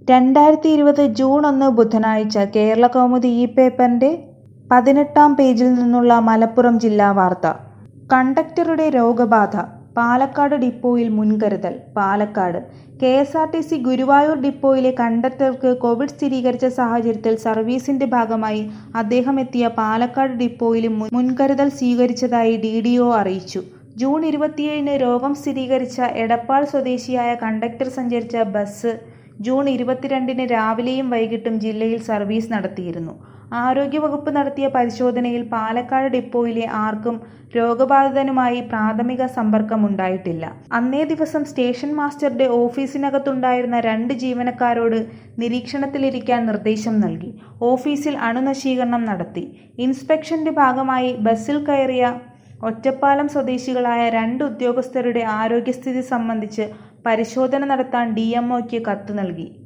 രണ്ടായിരത്തി ഇരുപത് ജൂൺ ഒന്ന് ബുധനാഴ്ച കേരളകൗമുദി ഈ പേപ്പറിന്റെ പതിനെട്ടാം പേജിൽ നിന്നുള്ള മലപ്പുറം ജില്ലാ വാർത്ത കണ്ടക്ടറുടെ രോഗബാധ പാലക്കാട് ഡിപ്പോയിൽ മുൻകരുതൽ Palakkad K S R T C Guruvayur ഡിപ്പോയിലെ കണ്ടക്ടർക്ക് കോവിഡ് സ്ഥിരീകരിച്ച സാഹചര്യത്തിൽ സർവീസിന്റെ ഭാഗമായി അദ്ദേഹം എത്തിയ പാലക്കാട് ഡിപ്പോയിലും മുൻ- മുൻകരുതൽ സ്വീകരിച്ചതായി ഡി ഡി ഒ അറിയിച്ചു ജൂൺ ഇരുപത്തിയേഴിന് രോഗം സ്ഥിരീകരിച്ച എടപ്പാൾ സ്വദേശിയായ കണ്ടക്ടർ സഞ്ചരിച്ച ബസ് ജൂൺ ഇരുപത്തിരണ്ടിന് രാവിലെയും വൈകിട്ടും ജില്ലയിൽ സർവീസ് നടത്തിയിരുന്നു ആരോഗ്യവകുപ്പ് നടത്തിയ പരിശോധനയിൽ പാലക്കാട് ഡിപ്പോയിലെ ആർക്കും രോഗബാധിതനുമായി പ്രാഥമിക സമ്പർക്കമുണ്ടായിട്ടില്ല അന്നേ ദിവസം സ്റ്റേഷൻ മാസ്റ്ററുടെ ഓഫീസിനകത്തുണ്ടായിരുന്ന രണ്ട് ജീവനക്കാരോട് നിരീക്ഷണത്തിലിരിക്കാൻ നിർദ്ദേശം നൽകി ഓഫീസിൽ അണുനശീകരണം നടത്തി ഇൻസ്പെക്ഷന്റെ ഭാഗമായി ബസ്സിൽ കയറിയ ഒറ്റപ്പാലം സ്വദേശികളായ രണ്ട് ഉദ്യോഗസ്ഥരുടെ ആരോഗ്യസ്ഥിതി സംബന്ധിച്ച് പരിശോധന നടത്താൻ ഡി കത്ത് നൽകി